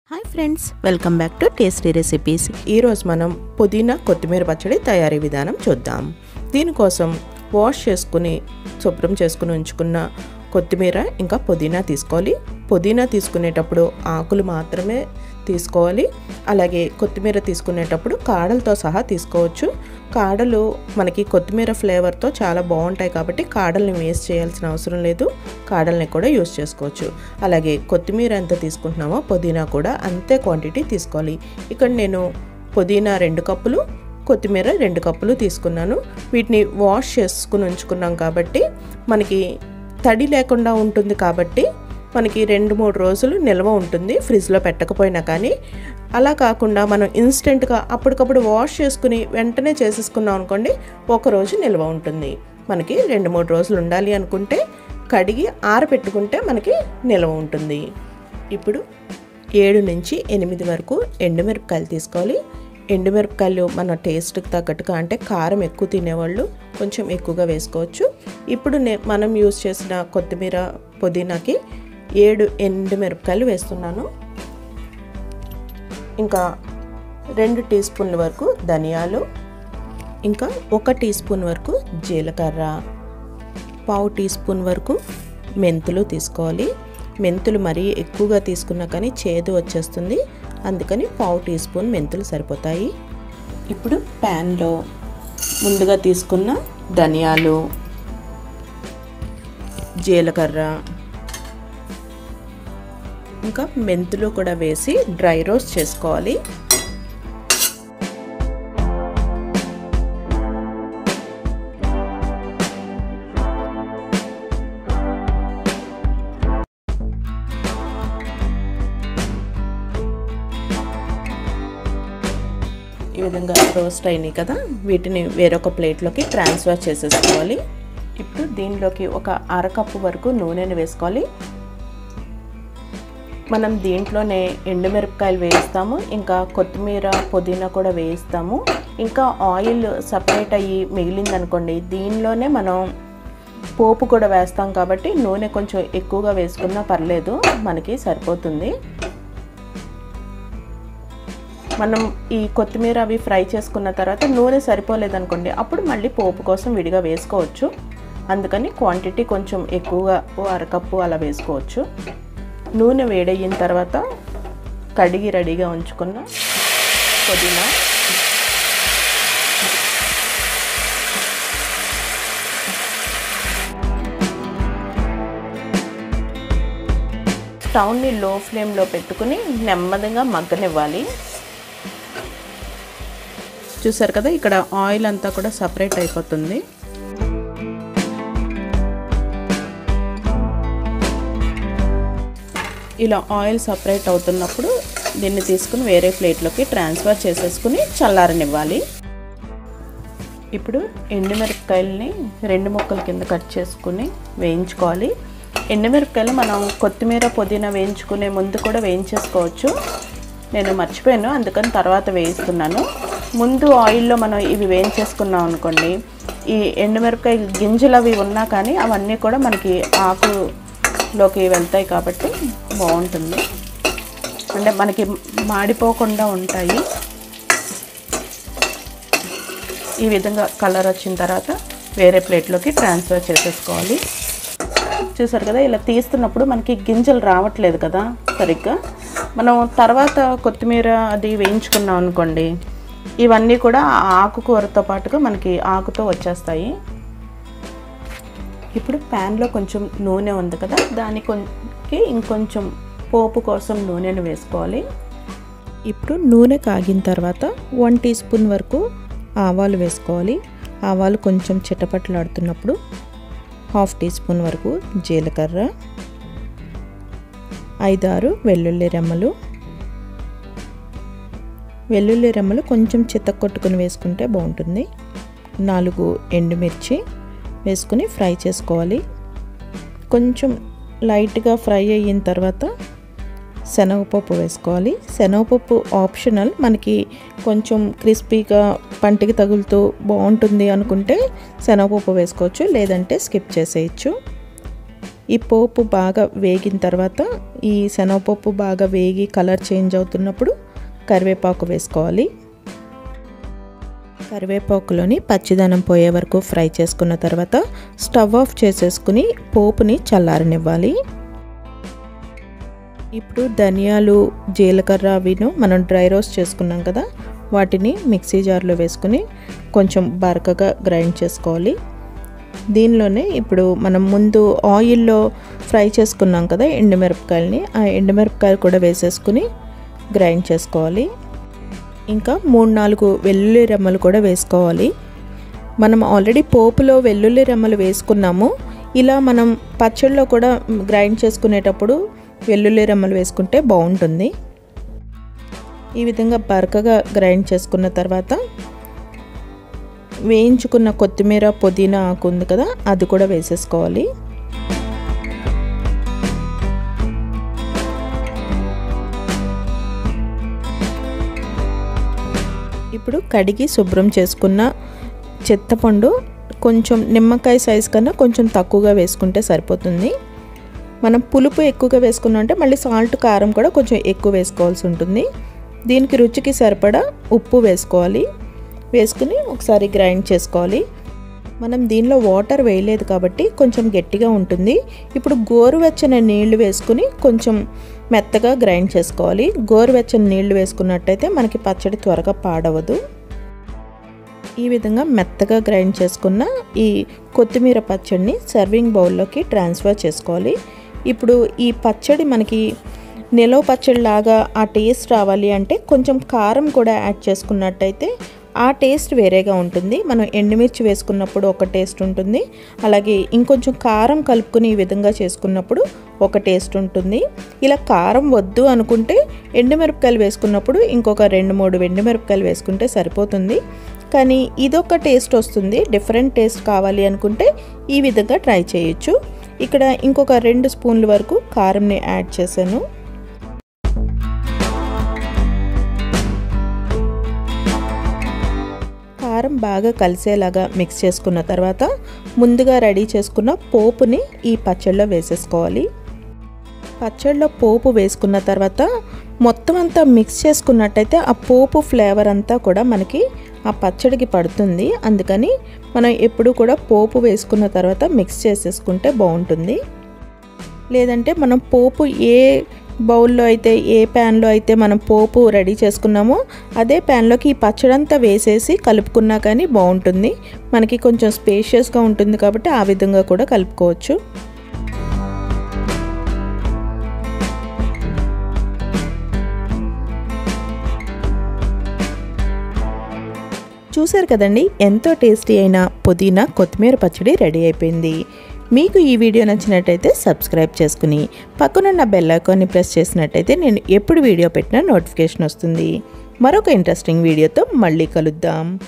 hi friends welcome back to tasty recipes ఈరోజు మనం పుదీనా కొత్తిమీర పచ్చడి తయారీ విధానం చూద్దాం దీనికోసం వాష్ చేసుకుని శుభ్రం చేసుకుని ఉంచుకున్న కొత్తిమీర ఇంకా పుదీనా తీసుకోవాలి పుదీనా తీసుకునేటప్పుడు ఆకులు మాత్రమే తీసుకోవాలి అలాగే కొత్తిమీర తీసుకునేటప్పుడు కాడలతో సహా తీసుకోవచ్చు కాడలు మనకి కొత్తిమీర ఫ్లేవర్తో చాలా బాగుంటాయి కాబట్టి కాడల్ని వేస్ట్ చేయాల్సిన అవసరం లేదు కాడల్ని కూడా యూస్ చేసుకోవచ్చు అలాగే కొత్తిమీర ఎంత తీసుకుంటున్నామో పుదీనా కూడా అంతే క్వాంటిటీ తీసుకోవాలి ఇక్కడ నేను పుదీనా రెండు కప్పులు కొత్తిమీర రెండు కప్పులు తీసుకున్నాను వీటిని వాష్ చేసుకుని ఉంచుకున్నాం కాబట్టి మనకి తడి లేకుండా ఉంటుంది కాబట్టి మనకి రెండు మూడు రోజులు నిల్వ ఉంటుంది ఫ్రిడ్జ్లో పెట్టకపోయినా కానీ అలా కాకుండా మనం ఇన్స్టెంట్గా అప్పటికప్పుడు వాష్ చేసుకుని వెంటనే చేసేసుకున్నాం అనుకోండి ఒక రోజు నిల్వ ఉంటుంది మనకి రెండు మూడు రోజులు ఉండాలి అనుకుంటే కడిగి ఆరబెట్టుకుంటే మనకి నిల్వ ఉంటుంది ఇప్పుడు ఏడు నుంచి ఎనిమిది వరకు ఎండుమిరపకాయలు తీసుకోవాలి ఎండుమిరపకాయలు మన టేస్ట్కి తగ్గట్టుగా అంటే కారం ఎక్కువ తినేవాళ్ళు కొంచెం ఎక్కువగా వేసుకోవచ్చు ఇప్పుడు నే మనం యూస్ చేసిన కొత్తిమీర పుదీనాకి ఏడు ఎండుమిరపకాయలు వేస్తున్నాను ఇంకా రెండు టీ స్పూన్ల వరకు ధనియాలు ఇంకా ఒక టీ స్పూన్ వరకు జీలకర్ర పావు టీ స్పూన్ వరకు మెంతులు తీసుకోవాలి మెంతులు మరీ ఎక్కువగా తీసుకున్నా కానీ చేదు వచ్చేస్తుంది అందుకని పావు టీ స్పూన్ మెంతులు సరిపోతాయి ఇప్పుడు ప్యాన్లో ముందుగా తీసుకున్న ధనియాలు జీలకర్ర ఇంకా మెంతులు కూడా వేసి డ్రై రోస్ట్ చేసుకోవాలి ఈ విధంగా రోస్ట్ అయినాయి కదా వీటిని వేరొక ప్లేట్లోకి ట్రాన్స్ఫర్ చేసేసుకోవాలి ఇప్పుడు దీనిలోకి ఒక అరకప్పు వరకు నూనెను వేసుకోవాలి మనం దీంట్లోనే ఎండుమిరపకాయలు వేయిస్తాము ఇంకా కొత్తిమీర పుదీనా కూడా వేయిస్తాము ఇంకా ఆయిల్ సపరేట్ అయ్యి మిగిలిందనుకోండి దీనిలోనే మనం పోపు కూడా వేస్తాం కాబట్టి నూనె కొంచెం ఎక్కువగా వేసుకున్నా పర్లేదు మనకి సరిపోతుంది మనం ఈ కొత్తిమీర అవి ఫ్రై చేసుకున్న తర్వాత నూనె సరిపోలేదనుకోండి అప్పుడు మళ్ళీ పోపు కోసం విడిగా వేసుకోవచ్చు అందుకని క్వాంటిటీ కొంచెం ఎక్కువగా ఓ అరకప్పు అలా వేసుకోవచ్చు నూనె వేడయిన తర్వాత కడిగి రెడీగా ఉంచుకున్న పుదీనా స్టవ్ని లో ఫ్లేమ్లో పెట్టుకుని నెమ్మదిగా మగ్గనివ్వాలి చూసారు కదా ఇక్కడ ఆయిల్ అంతా కూడా సపరేట్ అయిపోతుంది ఇలా ఆయిల్ సపరేట్ అవుతున్నప్పుడు దీన్ని తీసుకుని వేరే ప్లేట్లోకి ట్రాన్స్ఫర్ చేసేసుకుని చల్లారనివ్వాలి ఇప్పుడు ఎండుమిరపకాయలని రెండు ముక్కల కింద కట్ చేసుకుని వేయించుకోవాలి ఎండుమిరపకాయలు మనం కొత్తిమీర పుదీనా వేయించుకునే ముందు కూడా వేయించేసుకోవచ్చు నేను మర్చిపోయాను అందుకని తర్వాత వేయిస్తున్నాను ముందు ఆయిల్లో మనం ఇవి వేయించేసుకున్నాం అనుకోండి ఈ ఎండుమిరపకాయ గింజలు అవి ఉన్నా కానీ అవన్నీ కూడా మనకి ఆకులోకి వెళ్తాయి కాబట్టి బాగుంటుంది అంటే మనకి మాడిపోకుండా ఉంటాయి ఈ విధంగా కలర్ వచ్చిన తర్వాత వేరే ప్లేట్లోకి ట్రాన్స్ఫర్ చేసేసుకోవాలి చూసారు కదా ఇలా తీస్తున్నప్పుడు మనకి గింజలు రావట్లేదు కదా సరిగ్గా మనం తర్వాత కొత్తిమీర అది వేయించుకున్నాం అనుకోండి ఇవన్నీ కూడా ఆకుకూరతో పాటుగా మనకి ఆకుతో వచ్చేస్తాయి ఇప్పుడు ప్యాన్లో కొంచెం నూనె ఉంది కదా దానికి ఇంకొంచెం పోపు కోసం నూనెను వేసుకోవాలి ఇప్పుడు నూనె కాగిన తర్వాత వన్ టీ స్పూన్ వరకు ఆవాలు వేసుకోవాలి ఆవాలు కొంచెం చిటపట్లాడుతున్నప్పుడు హాఫ్ టీ స్పూన్ వరకు జీలకర్ర ఐదారు వెల్లుల్లి రెమ్మలు వెల్లుల్లి రెమ్మలు కొంచెం చిత్తకొట్టుకుని వేసుకుంటే బాగుంటుంది నాలుగు ఎండుమిర్చి వేసుకుని ఫ్రై చేసుకోవాలి కొంచెం లైట్గా ఫ్రై అయిన తర్వాత శనగపప్పు వేసుకోవాలి శనగపప్పు ఆప్షనల్ మనకి కొంచెం క్రిస్పీగా పంటికి తగులుతూ బాగుంటుంది అనుకుంటే శనగపప్పు వేసుకోవచ్చు లేదంటే స్కిప్ చేసేయచ్చు ఈ పోపు బాగా వేగిన తర్వాత ఈ శనగపప్పు బాగా వేగి కలర్ చేంజ్ అవుతున్నప్పుడు కరివేపాకు వేసుకోవాలి కరివేపాకులోని పచ్చిదనం పోయే వరకు ఫ్రై చేసుకున్న తర్వాత స్టవ్ ఆఫ్ చేసేసుకుని పోపుని చల్లారనివ్వాలి ఇప్పుడు ధనియాలు జీలకర్ర అవిను మనం డ్రై రోస్ట్ చేసుకున్నాం కదా వాటిని మిక్సీ జార్లో వేసుకుని కొంచెం బరకగా గ్రైండ్ చేసుకోవాలి దీనిలోనే ఇప్పుడు మనం ముందు ఆయిల్లో ఫ్రై చేసుకున్నాం కదా ఎండుమిరపకాయలని ఆ ఎండుమిరపకాయలు కూడా వేసేసుకుని గ్రైండ్ చేసుకోవాలి ఇంకా మూడు నాలుగు వెల్లుల్లి రెమ్మలు కూడా వేసుకోవాలి మనం ఆల్రెడీ పోపులో వెల్లుల్లి రెమ్మలు వేసుకున్నాము ఇలా మనం పచ్చళ్ళలో కూడా గ్రైండ్ చేసుకునేటప్పుడు వెల్లుల్లి రెమ్మలు వేసుకుంటే బాగుంటుంది ఈ విధంగా బరకగా గ్రైండ్ చేసుకున్న తర్వాత వేయించుకున్న కొత్తిమీర పుదీనా ఆకు ఉంది కదా అది కూడా వేసేసుకోవాలి ఇప్పుడు కడిగి శుభ్రం చేసుకున్న చింతపండు కొంచెం నిమ్మకాయ సైజ్ కన్నా కొంచెం తక్కువగా వేసుకుంటే సరిపోతుంది మనం పులుపు ఎక్కువగా వేసుకున్నాం అంటే మళ్ళీ సాల్ట్ కారం కూడా కొంచెం ఎక్కువ వేసుకోవాల్సి ఉంటుంది దీనికి రుచికి సరిపడా ఉప్పు వేసుకోవాలి వేసుకుని ఒకసారి గ్రైండ్ చేసుకోవాలి మనం దీనిలో వాటర్ వేయలేదు కాబట్టి కొంచెం గట్టిగా ఉంటుంది ఇప్పుడు గోరువెచ్చని నీళ్లు వేసుకుని కొంచెం మెత్తగా గ్రైండ్ చేసుకోవాలి గోరువెచ్చని నీళ్లు వేసుకున్నట్టయితే మనకి పచ్చడి త్వరగా పాడవదు ఈ విధంగా మెత్తగా గ్రైండ్ చేసుకున్న ఈ కొత్తిమీర పచ్చడిని సర్వింగ్ బౌల్లోకి ట్రాన్స్ఫర్ చేసుకోవాలి ఇప్పుడు ఈ పచ్చడి మనకి నిలవ పచ్చడి లాగా ఆ టేస్ట్ రావాలి అంటే కొంచెం కారం కూడా యాడ్ చేసుకున్నట్టయితే ఆ టేస్ట్ వేరేగా ఉంటుంది మనం ఎండుమిర్చి వేసుకున్నప్పుడు ఒక టేస్ట్ ఉంటుంది అలాగే ఇంకొంచెం కారం కలుపుకుని ఈ విధంగా చేసుకున్నప్పుడు ఒక టేస్ట్ ఉంటుంది ఇలా కారం వద్దు అనుకుంటే ఎండుమిరపకాయలు వేసుకున్నప్పుడు ఇంకొక రెండు మూడు ఎండుమిరపకాయలు వేసుకుంటే సరిపోతుంది కానీ ఇదొక టేస్ట్ వస్తుంది డిఫరెంట్ టేస్ట్ కావాలి అనుకుంటే ఈ విధంగా ట్రై చేయొచ్చు ఇక్కడ ఇంకొక రెండు స్పూన్ల వరకు కారంని యాడ్ చేశాను కారం బాగా కలిసేలాగా మిక్స్ చేసుకున్న తర్వాత ముందుగా రెడీ చేసుకున్న పోపుని ఈ పచ్చళ్ళలో వేసేసుకోవాలి పచ్చళ్ళలో పోపు వేసుకున్న తర్వాత మొత్తం అంతా మిక్స్ చేసుకున్నట్టయితే ఆ పోపు ఫ్లేవర్ అంతా కూడా మనకి ఆ పచ్చడికి పడుతుంది అందుకని మనం ఎప్పుడు కూడా పోపు వేసుకున్న తర్వాత మిక్స్ చేసేసుకుంటే బాగుంటుంది లేదంటే మనం పోపు ఏ బౌల్లో అయితే ఏ ప్యాన్లో అయితే మనం పోపు రెడీ చేసుకున్నామో అదే ప్యాన్లోకి ఈ పచ్చడంతా వేసేసి కలుపుకున్నా కానీ బాగుంటుంది మనకి కొంచెం స్పేషియస్గా ఉంటుంది కాబట్టి ఆ విధంగా కూడా కలుపుకోవచ్చు చూశారు కదండి ఎంతో టేస్టీ అయిన పుదీనా కొత్తిమీర పచ్చడి రెడీ అయిపోయింది మీకు ఈ వీడియో నచ్చినట్టయితే సబ్స్క్రైబ్ చేసుకుని పక్కనున్న బెల్ ఐకాన్ని ప్రెస్ చేసినట్టయితే నేను ఎప్పుడు వీడియో పెట్టినా నోటిఫికేషన్ వస్తుంది మరొక ఇంట్రెస్టింగ్ వీడియోతో మళ్ళీ కలుద్దాం